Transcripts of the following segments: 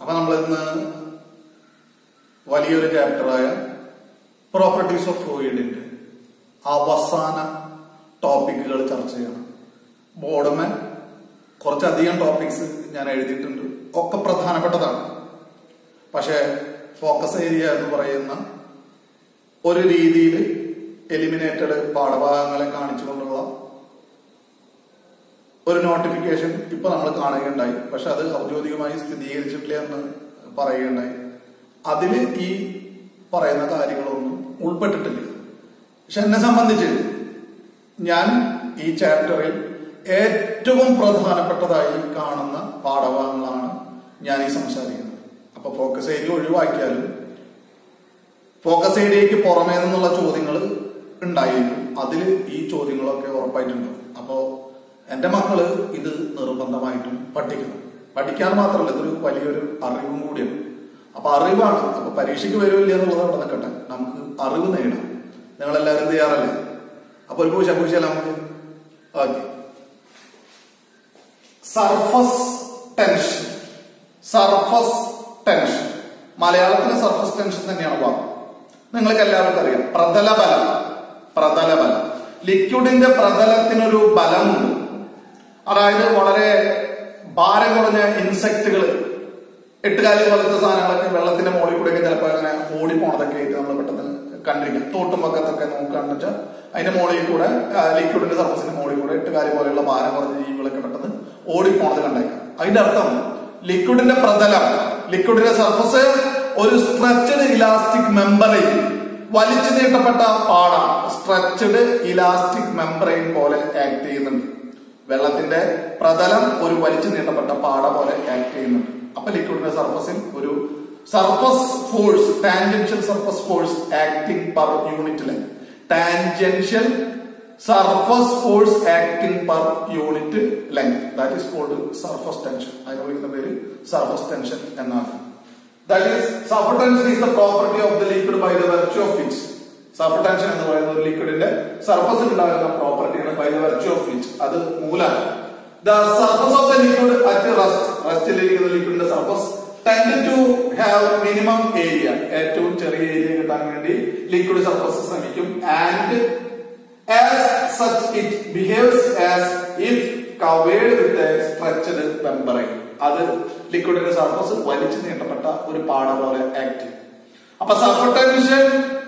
അപ്പൊ നമ്മൾ ഇന്ന് വലിയൊരു ചാപ്റ്ററായ പ്രോപ്പർട്ടീസ് ഓഫ് ഫ്ലൂയിഡിന്റെ അവസാന ടോപ്പിക്കുകൾ ചർച്ച ചെയ്യണം ബോർഡമൻ കുറച്ചധികം ടോപ്പിക്സ് ഞാൻ എഴുതിയിട്ടുണ്ട് ഒക്കെ പ്രധാനപ്പെട്ടതാണ് പക്ഷേ ഫോക്കസ് ഏരിയ എന്ന് പറയുന്ന ഒരു രീതിയിൽ എലിമിനേറ്റഡ് പാഠഭാഗങ്ങളെ കാണിച്ചുകൊണ്ടുള്ള ഒരു നോട്ടിഫിക്കേഷൻ ഇപ്പൊ നമ്മൾ കാണുകയുണ്ടായി പക്ഷെ അത് ഔദ്യോഗികമായി സ്ഥിരീകരിച്ചിട്ടില്ല എന്ന് പറയുകയുണ്ടായി അതില് ഈ പറയുന്ന കാര്യങ്ങളൊന്നും ഉൾപ്പെട്ടിട്ടില്ല പക്ഷെ എന്നെ സംബന്ധിച്ച് ഞാൻ ഈ ചാപ്റ്ററിൽ ഏറ്റവും പ്രധാനപ്പെട്ടതായി കാണുന്ന പാഠഭാഗങ്ങളാണ് ഞാൻ ഈ സംസാരിക്കുന്നത് അപ്പൊ ഫോക്കസ് ഏരിയ ഒഴിവാക്കിയാലും ഫോക്കസ് ഏരിയക്ക് പുറമേ നിന്നുള്ള ചോദ്യങ്ങൾ ഉണ്ടായിരിക്കും അതിൽ ഈ ചോദ്യങ്ങളൊക്കെ ഉറപ്പായിട്ടുണ്ട് അപ്പോ എന്റെ മക്കള് ഇത് നിർബന്ധമായിട്ടും പഠിക്കണം പഠിക്കാൻ മാത്രമല്ല ഇതൊരു വലിയൊരു അറിവും കൂടിയാണ് അപ്പൊ അറിവാണ് അപ്പൊ പരീക്ഷയ്ക്ക് വരുമില്ല എന്നുള്ളത് അവിടെ നിൽക്കട്ടെ നമുക്ക് അറിവ് നേടാം നിങ്ങൾ എല്ലാവരും തയ്യാറല്ലേ അപ്പൊ ഒരു പൂശ പൂശ നമുക്ക് okay surface tension surface tension മലയാളത്തിലെ സർഫസ് ടെൻഷൻ തന്നെയാണ് വാക്ക് നിങ്ങൾക്ക് എല്ലാവർക്കും അറിയാം പ്രതല ബലം പ്രതല ബലം ലിക്വിഡിന്റെ പ്രതലത്തിനൊരു ബലമുണ്ട് അതായത് വളരെ ഭാരം കുറഞ്ഞ ഇൻസെക്റ്റുകൾ എട്ടുകാലി പോലത്തെ സാധനങ്ങളൊക്കെ വെള്ളത്തിന്റെ മുകളിൽ കൂടെയൊക്കെ ചിലപ്പോൾ അങ്ങനെ ഓടിപ്പോണതൊക്കെ ആയിട്ട് നമ്മൾ പെട്ടെന്ന് കണ്ടിരിക്കും തോട്ടും പക്കത്തൊക്കെ നോക്കുകയാണെന്ന് വെച്ചാൽ അതിന്റെ മുകളിൽ കൂടെ ലിക്വിഡിന്റെ സർഫസിന്റെ മുകളിൽ കൂടെ എട്ടുകാലി പോലെയുള്ള ഭാരം കുറഞ്ഞ ജീവികളൊക്കെ പെട്ടെന്ന് ഓടിപ്പോണത് കണ്ടേക്കാം അതിന്റെ അർത്ഥം ലിക്വിഡിന്റെ പ്രതലം ലിക്വിഡിന്റെ സർഫസ് ഒരു സ്ട്രെച്ചഡ് ഇലാസ്റ്റിക് മെമ്പറൈൻ വലിച്ചു നീട്ടപ്പെട്ട പാടാണ് സ്ട്രെച്ചഡ് ഇലാസ്റ്റിക് മെമ്പറൈൻ പോലെ ആക്ട് ചെയ്യുന്നുണ്ട് വെള്ളത്തിന്റെ പ്രതലം ഒരു വലിച്ചു നീട്ടപ്പെട്ട പാട പോലെ ആക്ട് ചെയ്യുന്നുണ്ട് അപ്പൊ ലിക്വിഡിന്റെ സർഫസിൽ ഒരു surface force tangential surface force acting per unit length tangential surface force acting per unit length that is called surface tension അതിനെ വിളിക്കുന്ന പേര് സർഫസ് ടെൻഷൻ എന്നാണ് that is surface tension is the property of the liquid by the virtue of which surface tension എന്ന് പറയുന്ന ഒരു ലിക്വിഡിന്റെ സർഫസിൽ ഉണ്ടാകുന്ന പ്രോപ്പർട്ടിയാണ് by the virtue of which അത് മൂലമാണ് the surface of the liquid at rest റസ്റ്റിലിരിക്കുന്ന ലിക്വിഡിന്റെ surface tend to have minimum area ഏറ്റവും ചെറിയ ഏരിയ കിട്ടാൻ വേണ്ടി ലിക്വിഡ് സർഫസ് ശ്രമിക്കും and as such it behaves as if covered with a stretched membrane അത് ലിക്വിഡിന്റെ surface വലിച്ചു നീട്ടപ്പെട്ട ഒരു പാട പോലെ ആക്ട് ചെയ്യും അപ്പൊ surface tension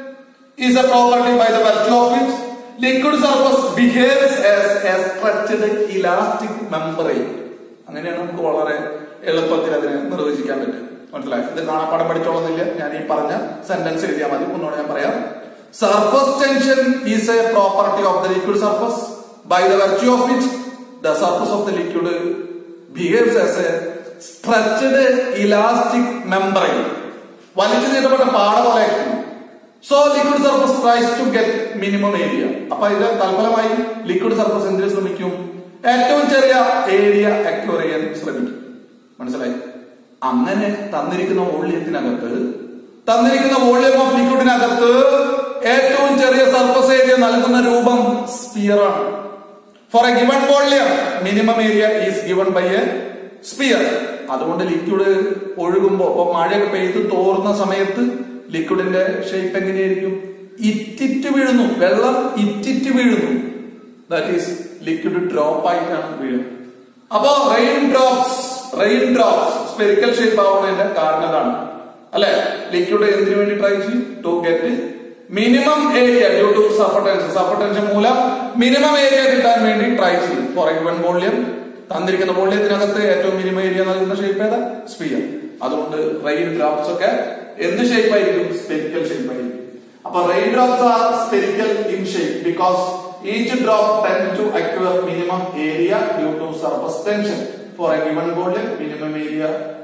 is a property by the virtue of which liquid surface behaves as a stretched elastic membrane അങ്ങനെയാണ് നമുക്ക് വളരെ എളുപ്പത്തിൽ അതിനെ നിർവചിക്കാൻ പറ്റും മനസ്സിലായി ഇത് കാണാപ്പാടം പഠിച്ചോളുന്നില്ല ഞാൻ ഈ പറഞ്ഞ സെന്റൻസ് എഴുതിയാൽ മതി ഒന്നുകൂടെ ഞാൻ പറയാം surface tension is a property of the liquid surface by the virtue of which the surface of the liquid behaves as a stretched elastic membrane വലിച്ചു നീട്ടപ്പെട്ട പാട പോലെ so liquid surface tries to get minimum area അപ്പൊ ഇത് തൽഫലമായി liquid surface എന്തിനു ശ്രമിക്കും ഏറ്റവും ചെറിയ ഏരിയ അക്യൂർ ചെയ്യാൻ ശ്രമിക്കും മനസ്സിലായി അങ്ങനെ തന്നിരിക്കുന്ന വോള്യത്തിനകത്ത് തന്നിരിക്കുന്ന വോള്യം ഓഫ് ലിക്വിഡിനകത്ത് ഏറ്റവും ചെറിയ സർഫസ് ഏരിയ നൽകുന്ന രൂപം സ്പിയർ ആണ് for a given volume minimum area is given by a sphere അതുകൊണ്ട് ലിക്വിഡ് ഒഴുകുമ്പോ ഇപ്പൊ മഴയൊക്കെ പെയ്ത് തോർന്ന സമയത്ത് ലിക്വിഡിന്റെ ഷേപ്പ് എങ്ങനെയായിരിക്കും ഇറ്റിറ്റ് വീഴുന്നു വെള്ളം ഇറ്റിറ്റ് വീഴുന്നു ദാറ്റ് ഈസ് ലിക്വിഡ് ഡ്രോപ്പ് ആയിട്ടാണ് വീഴുന്നത് അപ്പോ rain drops rain drops spherical shape ആവുന്നതിന്റെ കാരണം ഇതാണ് അല്ലെ ലിക്വിഡ് എന്തിനു വേണ്ടി ട്രൈ ചെയ്യും to get minimum area due to surface tension surface tension മൂലം മിനിമം ഏരിയ കിട്ടാൻ വേണ്ടി ട്രൈ ചെയ്യും ഫോർ എ വൺ വോള്യം തന്നിരിക്കുന്ന വോള്യത്തിനകത്ത് ഏറ്റവും മിനിമം ഏരിയ നൽകുന്ന ഷേപ്പ് ഏതാ സ്പിയർ അതുകൊണ്ട് റെയിൻ ഡ്രോപ്സ് ഒക്കെ എന്ത് ഷേപ്പ് ആയിരിക്കും സ്പെരിക്കൽ ഷേപ്പ് ആയിരിക്കും അപ്പൊ rain drops are spherical in shape because each drop tend to acquire minimum area due to surface tension for a given volume minimum area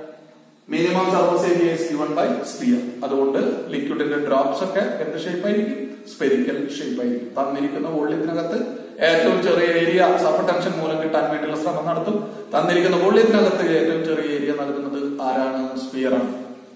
minimum surface area is given by sphere അതുകൊണ്ട് ലിക്വിഡിന്റെ drops ഒക്കെ എന്ത് shape ആയിരിക്കും spherical shape ആയിരിക്കും തന്നിരിക്കുന്ന വോള്യത്തിനകത്ത് ഏറ്റവും ചെറിയ ഏരിയ സഫർ ടെൻഷൻ മൂലം കിട്ടാൻ വേണ്ടിയുള്ള ശ്രമം നടത്തും തന്നിരിക്കുന്ന വോള്യത്തിനകത്ത് ഏറ്റവും ചെറിയ ഏരിയ നൽകുന്നത് ആരാണ് സ്പിയർ ആണ്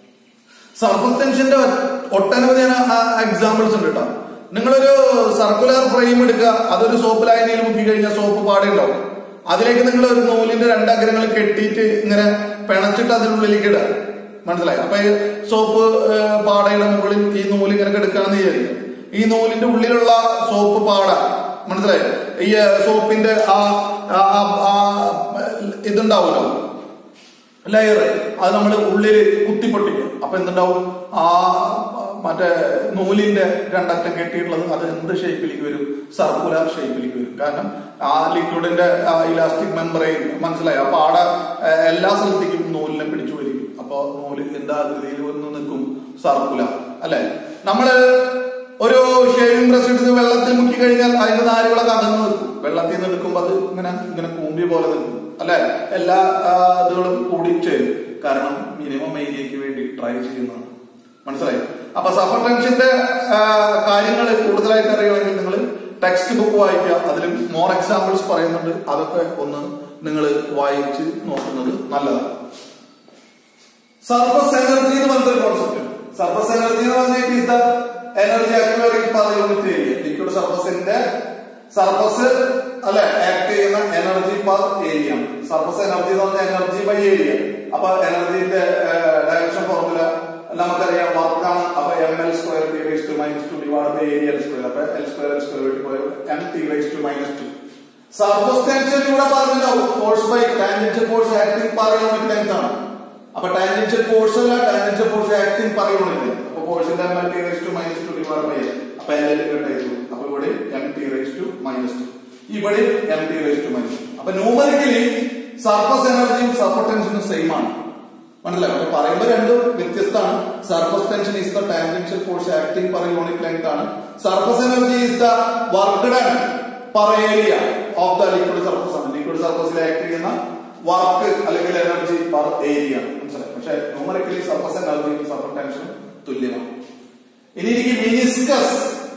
സർഫസ് ടെൻഷന്റെ ഒട്ടനവധി എക്സാമ്പിൾസ് ഉണ്ട് കേട്ടോ നിങ്ങളൊരു സർക്കുലർ ഫ്രെയിം എടുക്കുക അതൊരു സോപ്പ് ലായനിയിൽ മുക്കി കഴിഞ്ഞാൽ സോപ്പ് പാടുണ്ടാവും അതിലേക്ക് നിങ്ങൾ ഒരു നൂലിന്റെ രണ്ടഗ്രങ്ങൾ കെട്ടിയിട്ട് ഇങ്ങനെ പിണച്ചിട്ട് അതിനുള്ളിലേക്ക് ഇടുക മനസ്സിലായി അപ്പൊ ഈ സോപ്പ് ഏഹ്, പാടയുടെ മുകളിൽ ഈ നൂല് ഇങ്ങനെ കിടക്കുകയാണെന്ന് വിചാരിക്കും ഈ നൂലിന്റെ ഉള്ളിലുള്ള സോപ്പ് പാട മനസ്സിലായി ഈ ഏഹ്, സോപ്പിന്റെ ആ ആ- ആ- ആ ഇതുണ്ടാവുമല്ലോ ലെയർ അത് നമ്മൾ ഉള്ളില് കുത്തിപ്പൊട്ടിക്കും അപ്പൊ എന്തുണ്ടാവും ആ മറ്റേ നൂലിന്റെ രണ്ടറ്റം കെട്ടിയിട്ടുള്ളത് അത് എന്ത് ഷേപ്പിലേക്ക് വരും സർക്കുലർ ഷേപ്പിലേക്ക് വരും കാരണം ആ ലിക്വിഡിന്റെ ആ ഇലാസ്റ്റിക് മെമ്പറൈൻ മനസ്സിലായി അപ്പൊ ആടെ ഏഹ്, എല്ലാ സ്ഥലത്തേക്കും നൂലിനെ പിടിച്ചു വരും അപ്പൊ നൂല് എന്താ ആകൃതിയിൽ ഒന്ന് നിൽക്കും സർക്കുലർ അല്ലെ നമ്മള് ഒരു ഷേവിംഗ് ബ്രഷ് എടുത്ത് വെള്ളത്തിൽ മുക്കി കഴിഞ്ഞാൽ അതിന്റെ നാരുകളൊക്കെ അകന്ന് നിൽക്കും വെള്ളത്തിൽ നിന്ന് എടുക്കുമ്പോൾ അത് ഇങ്ങനെ ഇങ്ങനെ കൂമ്പി പോലെ നിൽക്കും അല്ലെ എല്ലാ ആ, ഇതുകളും കൂടി ചേരും കാരണം മിനിമം ഏരിയക്ക് വേണ്ടി ട്രൈ ചെയ്യുന്നതാണ് മനസ്സിലായി അപ്പൊ സഫർ ടെൻഷന്റെ കാര്യങ്ങൾ കൂടുതലായിട്ട് അറിയണമെങ്കിൽ നിങ്ങൾ ടെക്സ്റ്റ് ബുക്ക് വായിക്കുക അതിലും മോർ എക്സാമ്പിൾസ് പറയുന്നുണ്ട് അതൊക്കെ ഒന്ന് നിങ്ങൾ വായിച്ച് നോക്കുന്നത് നല്ലതാണ് സർഫസ് എനർജി എന്ന് പറഞ്ഞൊരു കോൺസെപ്റ്റ് സർഫസ് എനർജി എന്ന് പറഞ്ഞാൽ is the energy acquiring per unit area liquid സർഫസിന്റെ സർഫസ് അല്ലെ ആക്ട് ചെയ്യുന്ന energy per area surface energy എന്ന് പറഞ്ഞാൽ എനർജി ബൈ ഏരിയ അപ്പൊ എനർജിന്റെ ഡയറക്ഷൻ ഫോർമുല നമുക്കറിയാം വർക്കാണ് അപ്പൊ M L square T raise to minus two divide by area L square അപ്പൊ എൽ സ്ക്വയർ എൽ സ്ക്വയർ വെട്ടി പോയത് M T raise to minus two surface tension ഇവിടെ പറഞ്ഞിട്ടുണ്ടാവും force by tangential force acting per unit length ആണ് അപ്പൊ tangential force അല്ല tangential force acting per unit അപ്പൊ ഫോഴ്സിന്റെ M T raise to minus two divide by അപ്പൊ L കട്ടായിരുന്നു അപ്പൊ ഇവിടെ M T raise to minus two ഇവിടെ M T raise to minus two അപ്പൊ ന്യൂമറിക്കലി സർഫസ് എനർജിയും സർഫസ് ടെൻഷനും സെയിം ആണ് മനസ്സിലായി പക്ഷെ പറയുമ്പോൾ രണ്ടും വ്യത്യസ്തമാണ് surface tension is the tangential force acting per unit length ആണ് surface energy is the work done per area of the liquid surface ആണ് ലിക്വിഡ് സർഫസിൽ ആക്ട് ചെയ്യുന്ന വർക്ക് അല്ലെങ്കിൽ എനർജി പെർ ഏരിയ മനസ്സിലായി പക്ഷെ ന്യൂമറിക്കലി സർഫസ് എനർജിയും സർഫസ് ടെൻഷനും തുല്യമാണ് ഇനി എനിക്ക് മിനിസ്കസ്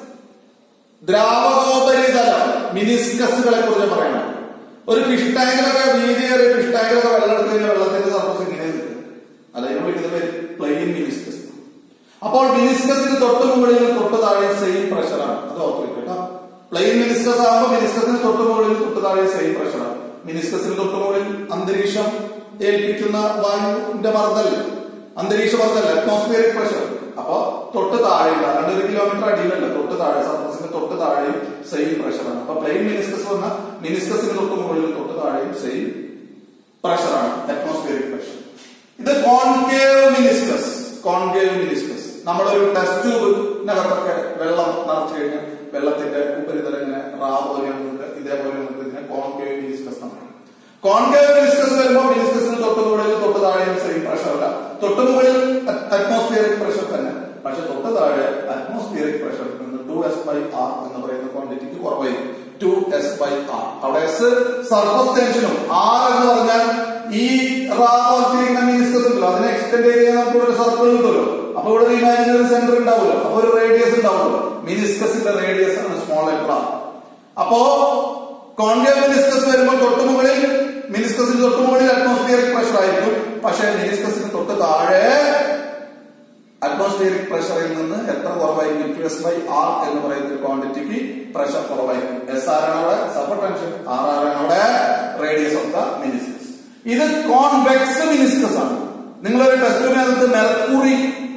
ദ്രാവകോപരിതലം മിനിസ്കസുകളെ കുറിച്ച് പറയണം ഒരു ഫിഷ് ടാങ്കിലൊക്കെ വീതിയേറിയ ഫിഷ് ടാങ്കിലൊക്കെ വെള്ളം എടുത്തു കഴിഞ്ഞാൽ വെള്ളത്തിന്റെ സർഫസ് ഇങ്ങനെ നിൽക്കും അതിനെ വിളിക്കുന്ന പേര് പ്ലെയിൻ മിനിസ്കസ് അപ്പോൾ മിനിസ്കസിന് തൊട്ട് മുകളിൽ തൊട്ട് താഴെ സെയിം പ്രഷറാണ് അത് ഓർത്ത് കേട്ടോ പ്ലെയിൻ മിനിസ്കസ് ആകുമ്പോൾ മിനിസ്കസിന് തൊട്ട് മുകളിൽ തൊട്ട് താഴെ സെയിം പ്രഷറാണ് മിനിസ്കസിന് തൊട്ട് മുകളിൽ അന്തരീക്ഷം ഏൽപ്പിക്കുന്ന വായുവിന്റെ മർദ്ദല്ല അന്തരീക്ഷ മർദ്ദല്ല അറ്റ്മോസ്ഫിയറിക് പ്രഷർ അപ്പൊ തൊട്ട് താഴെയുള്ള രണ്ടൊരു കിലോമീറ്റർ അടിയിലല്ല തൊട്ട് താഴെ സർഫസിന് തൊട്ട് താഴെയും സെയിം പ്രഷറാണ് അപ്പൊ പ്ലെയിൻ മിനിസ്കസ് വന്ന മിനിസ്കസിന് തൊട്ട് മുകളിൽ തൊട്ട് താഴെയും സെയിം പ്രഷറാണ് അറ്റ്മോസ്ഫിയറിക് പ്രഷർ ഇത് കോൺകേവ് മിനിസ്കസ് കോൺകേവ് മിനിസ്കസ് നമ്മളൊരു ടെസ്റ്റ് ട്യൂബിനകത്തൊക്കെ വെള്ളം നിറച്ചു കഴിഞ്ഞാൽ വെള്ളത്തിന്റെ ഉപരിതലം ഇങ്ങനെ റാ പോലെ നമുക്ക് ഇതേപോലെ നമുക്ക് ഇതിനെ കോൺകേവ് മിനിസ്കസ് എന്ന് പറയും കോൺകേവ് മിനിസ്കസ് വരുമ്പോൾ മിനിസ്കസിന് തൊട്ട് മുകളിൽ തൊട്ട് താഴെയും സെയിം പ്രഷർ അല്ല തൊട്ട് മുകളിൽ അറ്റ്മോസ്ഫിയറിക് പ്രഷർ തന്നെ പക്ഷെ തൊട്ട് താഴെ അറ്റ്മോസ്ഫിയറിക് പ്രഷർ നിന്ന് ടു എസ് ബൈ ആർ എന്ന് പറയുന്ന ക്വാണ്ടിറ്റിക്ക് കുറവായിരിക്കും ടു എസ് ബൈ ആർ അവിടെ എസ് സർഫസ് ടെൻഷനും ആർ എന്ന് പറഞ്ഞാൽ ഈ റാ പോലത്തിരിക്കുന്ന മിനിസ്കസ് ഉണ്ടല്ലോ അതിനെ എക്സ്റ്റെൻഡ് ചെയ്ത് കഴിഞ്ഞാൽ നമുക്ക് ഒരു സർക്കിൾ കിട്ടുമല്ലോ അപ്പൊ ഇവിടെ ഒരു ഇമാജിനറി സെന്റർ ഉണ്ടാവുമല്ലോ അപ്പൊ ഒരു റേഡിയസ് ഉണ്ടാവുമല്ലോ മിനിസ്കസിന്റെ റേഡിയസ് ആണ് സ്മോൾ ലെറ്റർ ആർ അപ്പോ കോൺകേവ് മിനിസ്കസ് വരുമ്പോൾ തൊട്ട് മുകളിൽ മിനിസ്കസിന് തൊട്ട് മുകളിൽ അറ്റ്മോസ്ഫിയറിക് പ്രഷർ ആയിരിക്കും പക്ഷെ മിനിസ്കസിന് തൊട്ട് താഴെ അറ്റ്മോസ്ഫിയറിക് പ്രഷറിൽ നിന്ന് എത്ര കുറവായിരിക്കും ടു എസ് ബൈ ആർ എന്ന് പറയുന്ന ക്വാണ്ടിറ്റിക്ക് പ്രഷർ കുറവായിരിക്കും എസ് ആർ ആണ് അവിടെ സഫർ ടെൻഷൻ ആർ ആർ ആണ് അവിടെ റേഡിയസ് ഓഫ് ദ മിനിസ്കസ് ഇത് കോൺവെക്സ് മിനിസ്കസ് ആണ് നിങ്ങളൊരു ടെസ്റ്റിനകത്ത് മെർക്കുറി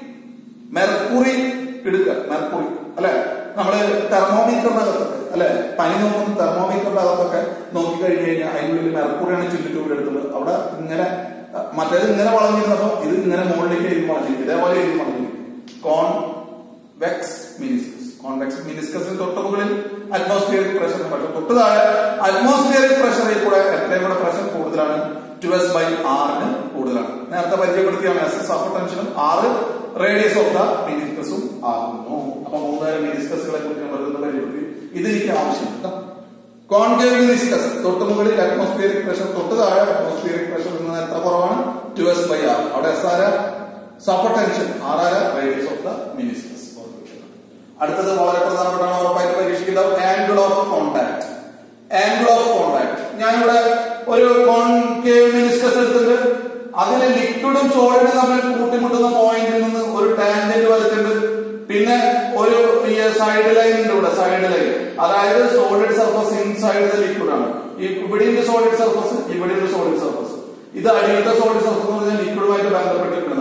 മെർക്കുറി എടുക്കുക മെർക്കുറി അല്ലെ നമ്മള് തെർമോമീറ്ററിന്റെ അകത്തൊക്കെ അല്ലെ പനി നോക്കുന്ന തെർമോമീറ്ററിന്റെ അകത്തൊക്കെ നോക്കി കഴിഞ്ഞു കഴിഞ്ഞാൽ അതിനുള്ളിൽ മെർക്കുറിയാണ് ചുറ്റിട്ടൂടെ എടുത്തത് അവിടെ ഇങ്ങനെ അഹ് മറ്റേത് ഇങ്ങനെ വളഞ്ഞിരുന്നപ്പോ ഇത് ഇങ്ങനെ മുകളിലേക്ക് എഴുതി വളഞ്ഞിരിക്കും ഇതേപോലെ എഴുതി വളഞ്ഞിരിക്കും കോൺ വെക്സ് മിനിസ്കസ് കോൺവെക്സ് മിനിസ്കസിന് തൊട്ട് മുകളിൽ അറ്റ്മോസ്ഫിയറിക് പ്രഷർ പക്ഷെ തൊട്ട് താഴെ അറ്റ്മോസ്ഫിയറിക് പ്രഷറിൽ കൂടെ എത്രയും കൂടെ പ്രഷർ കൂടുതലാണ് ടു എസ് ബൈ ആറിന് കൂടുതലാണ് നേരത്തെ പരിചയപ്പെടുത്തിയാണ് എസ് സഫർ ടെൻഷനും ആറ് റേഡിയസ് ഓഫ് ദ മിനിസ്കസും ആകുന്നു അപ്പൊ മൂന്നുതരം മിനിസ്കസുകളെ കുറിച്ച് പറയുന്നത് പരിചയപ്പെടുത്തി ഇത് എനിക്ക് ആവശ്യമില്ല കോൺകേവ് മിനിസ്കസ് തൊട്ട് മുകളിൽ അറ്റ്മോസ്ഫിയറിക് പ്രഷർ തൊട്ട് താഴെ അറ്റ്മോസ്ഫിയറിക് പ്രഷർ നിന്ന് എത്ര കുറവാണ് ടു എസ് ബൈ ആർ അവിടെ എസ് ആര സഫർ ടെൻഷൻ ആറാര റേഡിയസ് ഓഫ് ദ മിനിസ്കസ് അടുത്തത് വളരെ പ്രധാനപ്പെട്ടാണ് ഉറപ്പായിട്ട് പരീക്ഷിക്കുന്നത് angle of contact angle of contact ഞാനിവിടെ ഒരു കോൺകേവ് മിനിസ്കസ് എടുത്തിട്ട് അതിന് ലിക്വിഡും സോളിഡും തമ്മിൽ കൂട്ടിമുട്ടുന്ന പോയിന്റിൽ നിന്ന് ഒരു ടാൻജന്റ് വരച്ചിട്ടുണ്ട് പിന്നെ ഒരു സൈഡ് ലൈൻ ഉണ്ട് ഇവിടെ സൈഡ് ലൈൻ അതായത് solid surface inside the liquid ആണ് ഈ ഇവിടെയുണ്ട് സോളിഡ് സർഫസ് ഇവിടെയുണ്ട് സോളിഡ് സർഫസ് ഇത് അടിയിലത്തെ സോളിഡ് സർഫസ് എന്ന് പറഞ്ഞാൽ ലിക്വിഡുമായിട്ട് ബന്ധപ്പെട്ടിരിക്കുന്നത് ഇത്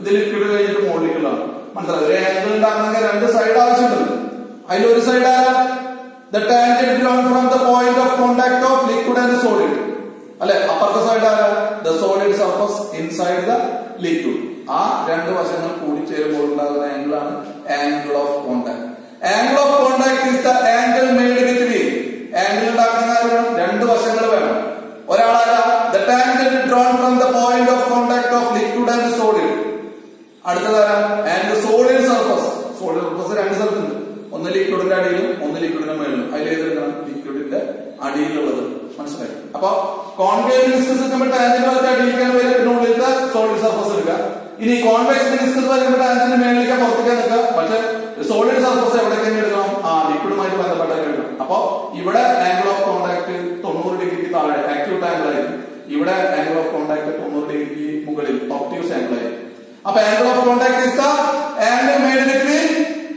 ഇത് ലിക്വിഡ് കഴിഞ്ഞിട്ട് മുകളിലേക്കുള്ളതാണ് മനസ്സിലായി ഒരു ആംഗിൾ ഉണ്ടാക്കണമെങ്കിൽ രണ്ട് സൈഡ് ആവശ്യമുണ്ട് അതിൽ ഒരു സൈഡ് ആരാ the tangent drawn from the point of contact of liquid and solid അല്ലെ അപ്പുറത്തെ സൈഡ് ആരാ the solid surface inside the liquid ആ രണ്ട് വശങ്ങൾ കൂടി ചേരുമ്പോൾ ഉണ്ടാകുന്ന ആംഗിൾ ആണ് angle of contact angle of contact is the angle made between angle ഉണ്ടാക്കുന്ന ആരാണ്? രണ്ട് വശങ്ങൾ വേണം ഒരാളാരാ the tangent drawn from the point of contact of liquid and solid അടുത്തതാരാ and solid surface solid surface രണ്ട് സ്ഥലത്തുണ്ട് ഒന്ന് ലിക്വിഡിന്റെ അടിയിലും ഒന്ന് ലിക്വിഡിന്റെ മേളിലും അതിൽ ഏതെടുക്കണം ലിക്വിഡിന്റെ അടിയിലുള്ളത് മനസ്സിലായി അപ്പൊ കോൺവേവ് മിനിസ്കസ് നമ്മൾ ടാൻജന്റ് വരച്ച അടിയിലേക്ക് വരെ പിന്നെ ഉള്ളിലത്തെ സോളിഡ് സർഫസ് എടുക്കുക ഇനി കോൺവെക്സ് മിനിസ്കസ് വരുമ്പോൾ ടാൻജന്റ് മേളിലേക്ക് പുറത്തേക്ക് നിൽക്കുക പക്ഷെ സോളിഡ് സർഫസ് എവിടേക്കെങ്കിലും എടുക്കണം ആ ലിക്വിഡുമായിട്ട് ബന്ധപ്പെട്ട എടുക്കണം അപ്പൊ ഇവിടെ ആംഗിൾ ഓഫ് കോണ്ടാക്ട് തൊണ്ണൂറ് ഡിഗ്രിക്ക് താഴെ ആക്യൂട്ട് ആംഗിൾ ആയിരിക്കും ഇവിടെ ആംഗിൾ ഓഫ് കോണ്ടാക്ട് തൊണ്ണൂറ് ഡിഗ്രിക്ക് മുകളിൽ ഒപ്റ്റ്യൂസ് ആംഗിൾ ആയിരിക്കും അപ്പൊ angle of contact is the angle made between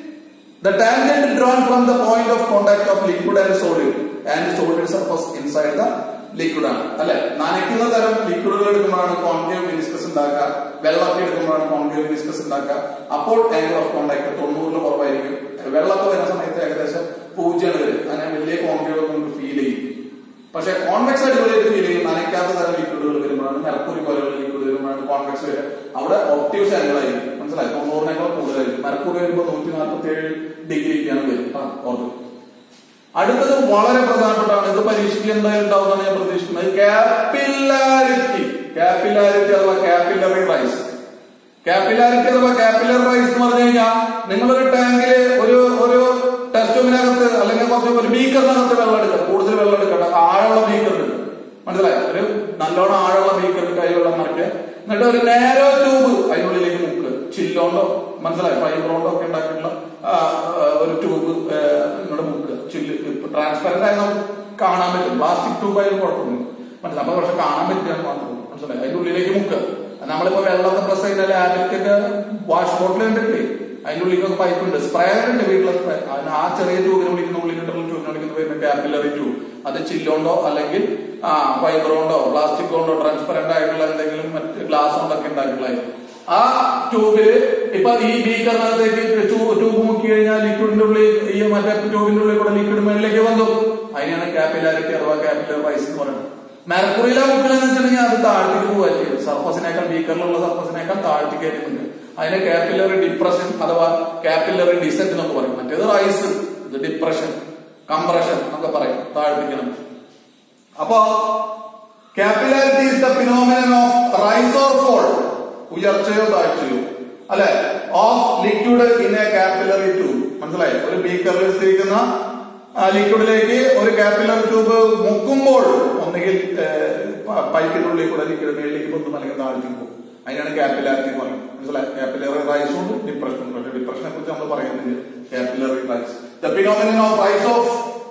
The tangent drawn from the point of contact of liquid and solid and solid surface inside the liquid ആണ് അല്ലെ നനയ്ക്കുന്ന തരം ലിക്വിഡുകൾ എടുക്കുമ്പോഴാണ് concave meniscus ഉണ്ടാക്കുക വെള്ളമൊക്കെ എടുക്കുമ്പോഴാണ് കോൺകേവ് മിനിസ്കസ് ഉണ്ടാക്കുക അപ്പോൾ angle of contact തൊണ്ണൂറിന് കുറവായിരിക്കും വെള്ളമൊക്കെ വരുന്ന സമയത്ത് ഏകദേശം പൂജ്യമാണ് വരും അങ്ങനെ വലിയ കോൺകേവ് നമുക്ക് ഫീൽ ചെയ്യും പക്ഷെ കോൺവെക്സ് അടിപൊളിയായിട്ട് ഫീൽ ചെയ്യും നനയ്ക്കാത്ത തരം ലിക്വിഡുകൾ വരുമ്പോഴാണ് മെർക്കുറി പോലെയുള്ള ലിക്വിഡ് വരുമ്പോഴാണ് കോൺവെക്സ് വരിക അവിടെ ഒപ്റ്റീവ്സ് ആംഗിൾ ആയിരിക്കും മനസ്സിലായി തൊണ്ണൂറിനേക്കാൾ കൂടുതലായിരിക്കും മെർക്കുറി വരുമ്പോൾ നൂറ്റി നാൽപ്പത്തി ഏഴ് ഡിഗ്രിക്കാണ് വരും ആ ഓർമ്മ അടുത്തത് വളരെ പ്രധാനപ്പെട്ടാണ് ഇത് പരീക്ഷയ്ക്ക് എന്തായാലും ഉണ്ടാവുമെന്നാണ് ഞാൻ പ്രതീക്ഷിക്കുന്നത് കാപ്പില്ലാരിറ്റി കാപ്പില്ലാരിറ്റി അഥവാ കാപ്പില്ലറി റൈസ് കാപ്പിലാരിറ്റി അഥവാ കാപ്പിലർ റൈസ് എന്ന് പറഞ്ഞു കഴിഞ്ഞാൽ നിങ്ങളൊരു ടാങ്കില് ഒരു ഒരു ടെസ്റ്റ് ട്യൂബിനകത്ത് അല്ലെങ്കിൽ കുറച്ച് ഒരു ബീക്കറിനകത്ത് വെള്ളം എടുക്കുക കൂടുതൽ വെള്ളം എടുക്കണ്ട ആഴമുള്ള ബീക്കർ എടുക്കുക മനസ്സിലായോ ഒരു നല്ലോണം ആഴമുള്ള ബീക്കർ കൈ വെള്ളം നിറയ്ക്കുക എന്നിട്ട് ഒരു നേരോ ട്യൂബ് അതിനുള്ളിലേക്ക് മുക്കുക ചില്ലോണ്ടോ മനസ്സിലായോ ഫൈബർ കൊണ്ടോ ഒക്കെ ഉണ്ടാക്കിയിട്ടുള്ള ആ, ആ, ഒരു ട്യൂബ് ഇങ്ങോട്ട് മുക്കുക ചില്ല് ട്രാൻസ്പെറന്റ് ആയി നമുക്ക് കാണാൻ പറ്റും പ്ലാസ്റ്റിക് ട്യൂബ് ആയാലും കുഴപ്പമില്ല മനസ്സിലായി അപ്പൊ പക്ഷെ കാണാൻ പറ്റില്ല മാത്രം മനസ്സിലായി അതിന്റെ ഉള്ളിലേക്ക് മുക്കുക നമ്മളിപ്പോ വെള്ളമൊക്കെ പ്രസ് ചെയ്താൽ ആദ്യത്തെ വാഷ് ബോട്ടിൽ കണ്ടിട്ടില്ലേ അതിന്റെ ഉള്ളിലൊക്കെ പൈപ്പ് ഉണ്ട് സ്പ്രേ ഉണ്ട് വീട്ടിലെ സ്പ്രേ അതിന് ആ ചെറിയ ട്യൂബിന് വിളിക്കുന്ന ഉള്ളിലുള്ള ട്യൂബിന് വിളിക്കുന്ന പേര് കാപ്പിലറി ട്യൂബ് അത് ചില്ലോണ്ടോ അല്ലെങ്കിൽ ആ ഫൈബർ കൊണ്ടോ പ്ലാസ്റ്റിക് കൊണ്ടോ ട്രാൻസ്പെറന്റ് ആയിട്ടുള്ള എന്തെങ്കിലും മറ്റ് ഗ്ലാസ് കൊണ്ടൊക്കെ ഉണ്ടാക്കിയിട്ടുള്ളതായിരിക്കും ആ ട്യൂബില് ഇപ്പൊ ഈ ബീക്കറിനകത്തേക്ക് ട്യൂബ് മുക്കി കഴിഞ്ഞാൽ ലിക്വിഡിന്റെ ഉള്ളിൽ ഈ മറ്റേ ട്യൂബിന്റെ ഉള്ളിൽ കൂടെ ലിക്വിഡ് മേളിലേക്ക് വന്നു അതിനാണ് കാപ്പിലാരിറ്റി അഥവാ കാപ്പിലർ റൈസ് എന്ന് പറയുന്നത് മെർക്കുറിയിലെ മുക്കിലെന്ന് വെച്ചിട്ടുണ്ടെങ്കിൽ അത് താഴ്ത്തിക്ക് പോവുക ചെയ്യും സർഫസിനേക്കാൾ ബീക്കറിലുള്ള സർഫസിനേക്കാൾ താഴ്ത്തിക്ക് ആയിരിക്കുന്നുണ്ട് അതിനെ കാപ്പിലറി ഡിപ്രഷൻ അഥവാ കാപ്പിലറി ഡിസെന്റ് എന്നൊക്കെ പറയും മറ്റേത് റൈസ് ഇത് ഡിപ്രഷൻ കംപ്രഷൻ എന്നൊക്കെ പറയും താഴ്ത്തിക്കണം അപ്പോ capillarity is the phenomenon of rise or fall ഉയർച്ചയോ താഴ്ചയോ അല്ലെ of liquid in a capillary tube മനസ്സിലായി ഒരു ബീക്കറിൽ എടുത്തിരിക്കുന്ന ലിക്വിഡിലേക്ക് ഒരു കാപ്പിലറി ട്യൂബ് മുക്കുമ്പോൾ ഒന്നുകിൽ പൈപ്പിന്റെ ഉള്ളിൽ കൂടെ ലിക്വിഡ് മേളിലേക്ക് പൊന്നും അല്ലെങ്കിൽ താഴ്ത്തി പോകും അതിനാണ് കാപ്പിലാരിറ്റി എന്ന് പറയുന്നത് മനസ്സിലായി കാപ്പിലറി റൈസും ഉണ്ട് ഡിപ്രഷനും ഉണ്ട് ഡിപ്രഷനെ കുറിച്ച് നമ്മൾ പറയുന്നില്ല capillary rise the phenomenon of rise of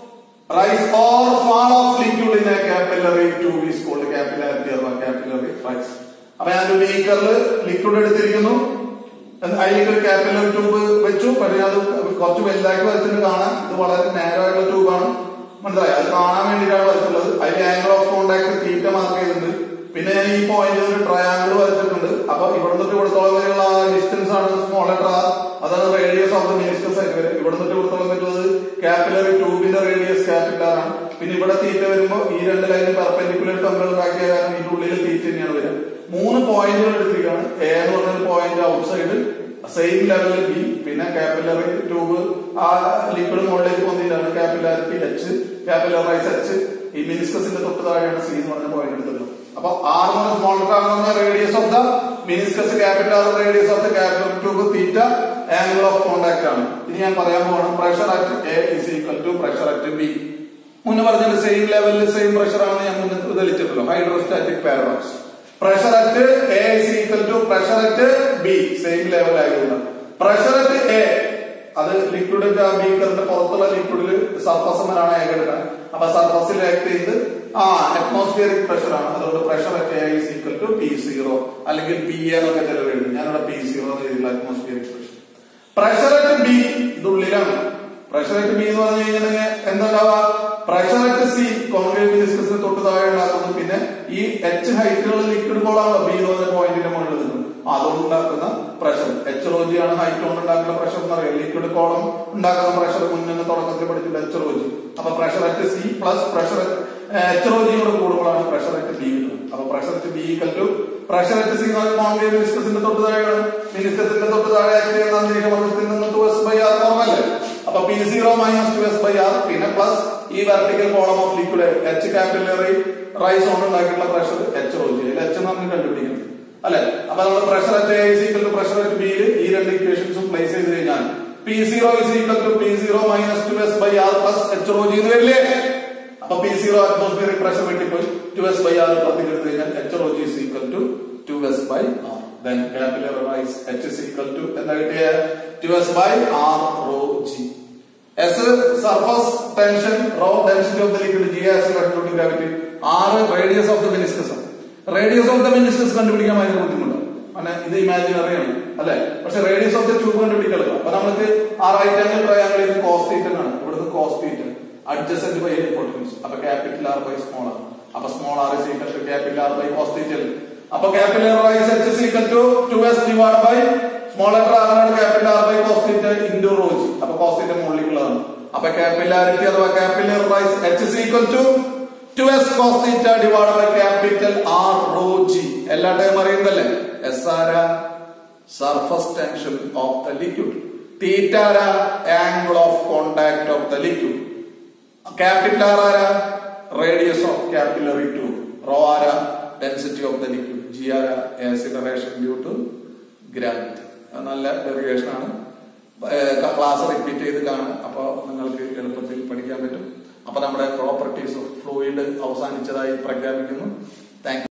rise or fall of liquid in a capillary tube is called capillarity അഥവാ കാപ്പിലറി റൈസ് അപ്പൊ ഞാൻ ഒരു ബീക്കറിൽ ലിക്വിഡ് എടുത്തിരിക്കുന്നു അതിലേക്ക് ഒരു കാപ്പിലറി ട്യൂബ് വെച്ചു പക്ഷേ അത് കുറച്ച് വലുതാക്കി വരച്ചിട്ട് കാണാൻ ഇത് വളരെ നേരോ ആയിട്ടുള്ള ട്യൂബാണ് മനസ്സിലായി അത് കാണാൻ വേണ്ടിയിട്ടാണ് വരച്ചുള്ളത് അതിൽ angle of contact theta mark ചെയ്തിട്ടുണ്ട് പിന്നെ ഞാൻ ഈ പോയിന്റിൽ ഒരു ട്രയാങ്കിൾ വരച്ചിട്ടുണ്ട് അപ്പൊ ഇവിടെ നിന്നിട്ട് ഇവിടത്തോളം വരെയുള്ള ഡിസ്റ്റൻസ് ആണ് സ്മോൾ ലെറ്റർ ആർ അതാണ് റേഡിയസ് ഓഫ് ദ മിനിസ്റ്റസ് ആയിട്ട് വരും ഇവിടെ നിന്നിട്ട് ഇവിടത്തോളം പറ്റുന്നത് കാപ്പിലറി ട്യൂബിന്റെ റേഡിയസ് ക്യാപിറ്റൽ ആണ് പിന്നെ ഇവിടെ തീറ്റ വരുമ്പോൾ ഈ രണ്ട് ലൈൻ പെർപെൻഡിക്കുലർ തമ്മിൽ ഉണ്ടാക്കിയ കാരണം ഇതിന്റെ ഉള്ളിൽ തീറ്റ തന്നെയാണ് വരിക മൂന്ന് പോയിന്റുകൾ എടുത്തിരിക്കുകയാണ് എ എന്ന് പറഞ്ഞ പോയിന്റ് ഔട്ട് സൈഡ് സെയിം ലെവലിൽ ബി പിന്നെ കാപ്പിലറി ട്യൂബ് ആ ലിക്വിഡ് മുകളിലേക്ക് വന്നിട്ടാണ് കാപ്പിലാരിറ്റി എച്ച് കാപ്പിലറൈസ് എച്ച് ഈ മിനിസ്കസിന്റെ തൊട്ട് താഴെയാണ് സി എന്ന് പറഞ്ഞ പോയിന്റ് എടുത്തിട്ടുള്ളത് അപ്പൊ ആർ എന്ന് പറഞ്ഞ സ്മോൾ ആകുന്ന radius of the meniscus capital radius of the capillary tube theta angle of contact ആണ് ഇനി ഞാൻ പറയാൻ പോകണം pressure at A is equal to pressure at B മുന്നേ പറഞ്ഞത് സെയിം ലെവലിൽ സെയിം പ്രഷർ ആണെന്ന് ഞാൻ മുന്നേ തെളിച്ചിട്ടുള്ളൂ hydrostatic paradox pressure at A is equal to pressure at B same level ആയതുകൊണ്ട് പ്രഷർ അറ്റ് എ അത് ലിക്വിഡിന്റെ ആ ബീക്കറിന്റെ പുറത്തുള്ള ലിക്വിഡിൽ സർഫസമനാണ് ഏക എടുക്കാൻ അപ്പൊ സർഫസിൽ ആക്ട് ചെയ്ത് ആ അറ്റ്മോസ്ഫിയറിക് പ്രഷർ ആണ് അതുകൊണ്ട് pressure at A is equal to P zero അല്ലെങ്കിൽ പി എന്നൊക്കെ ചിലർ എഴുതും ഞാനിവിടെ പി സീറോ എന്ന് എഴുതില്ല atmospheric pressure pressure at B ഇത് ഉള്ളിലാണ് പ്രഷർ അറ്റ് ബി എന്ന് പറഞ്ഞു കഴിഞ്ഞാൽ എന്താ പ്രഷർ അറ്റ് സി കോൺക്രീറ്റ് ഡിസ്കസിന് തൊട്ട് താഴെ ഉണ്ടാക്കുന്നു പിന്നെ ഈ എച്ച് ഹൈറ്റുള്ള ലിക്വിഡ് ബോളാണല്ലോ ബി എന്ന് പറഞ്ഞ പോയിന്റിന്റെ മുകളിൽ നിൽക്കുന്നത് അതുകൊണ്ട് ഉണ്ടാക്കുന്ന ജി ആണ് ഹൈറ്റ് കൊണ്ട് ഉണ്ടാക്കുന്ന പ്രഷർ എന്ന് അറിയാം ലിക്വിഡ് കോളം ഉണ്ടാക്കുന്ന പ്രഷർ മുന്നേ തുടക്കത്തിൽ പഠിച്ചിട്ട് എച്ച് ഒ ജി അപ്പൊ pressure at C plus pressure H rho ജിയോട് കൂടുമ്പോഴാണ് പ്രഷർ അറ്റ് ബി കിട്ടുന്നത് അപ്പൊ pressure at B equal to pressure at C concave മിനിസ്റ്റത്തിന്റെ തൊട്ട് താഴെയാണ് മിനിസ്റ്റത്തിന്റെ തൊട്ട് താഴെ ആക്ട് ചെയ്യുന്ന അന്തരീക്ഷ മർദ്ദത്തിൽ നിന്ന് ടു എസ് ബൈ ആർ നോർമല്ലേ അപ്പൊ P zero minus two S by R പിന്നെ പ്ലസ് ഈ vertical column of liquid H capillary rise കൊണ്ട് ഉണ്ടാക്കിയിട്ടുള്ള പ്രഷർ എച്ച് ഒ ജി അതിൽ എച്ച് നമ്മൾ കണ്ടുപിടിക്കുന്നത് അല്ലെ അപ്പൊ നമ്മൾ pressure at A equal to pressure at ബിയിൽ ഈ രണ്ട് ഇക്വേഷൻസും പ്ലേസ് ചെയ്ത് കഴിഞ്ഞാൽ P zero is equal to P zero minus two S by R plus H rho G എന്ന് വരില്ലേ അപ്പൊ പി സീറോ അറ്റ്മോസ്ഫിയറിക് പ്രഷർ വെട്ടിപ്പോയി ടു എസ് ബൈ ആർ പുറത്തേക്ക് എടുത്തു കഴിഞ്ഞാൽ H rho G is equal to two S by R then capillary rise H is equal to എന്താ കിട്ടിയ two S by R rho G S surface tension rho density of the liquid G as control gravity R radius of the meniscus radius of the meniscus കണ്ടുപിടിക്കാൻ ഭയങ്കര ബുദ്ധിമുട്ടാണ് അങ്ങനെ ഇത് imaginary ആണ് അല്ലെ പക്ഷെ റേഡിയസ് ഓഫ് ദ ട്യൂബ് കണ്ടുപിടിക്കാൻ അപ്പൊ നമുക്ക് ആ right angle triangle cos theta ആണ് ഇവിടുന്ന് cos theta adjacent by importance അപ്പൊ capital R by small R അപ്പൊ small R is equal to capital R by cos theta അപ്പൊ capital R is H is equal to two S divide by small letter ആറിനാണ് capital R by cos theta into rho g അപ്പൊ cos theta മുകളിലേക്കുള്ളതാണ് അപ്പൊ capillarity അഥവാ capillary rise H is equal to two S cos theta divide by capital R rho G എല്ലാ time അറിയുന്നല്ലേ S ആര surface tension of the liquid theta ആര angle of contact of the liquid capital R ആര radius of capillary tube rho ആര density of the liquid G ആര acceleration due to gravity നല്ല derivation ആണ് class repeat ചെയ്ത് കാണും അപ്പോൾ നിങ്ങൾക്ക് എളുപ്പത്തിൽ പഠിക്കാൻ പറ്റും അപ്പൊ നമ്മുടെ പ്രോപ്പർട്ടീസ് ഓഫ് ഫ്ലൂയിഡ് അവസാനിച്ചതായി പ്രഖ്യാപിക്കുന്നു താങ്ക്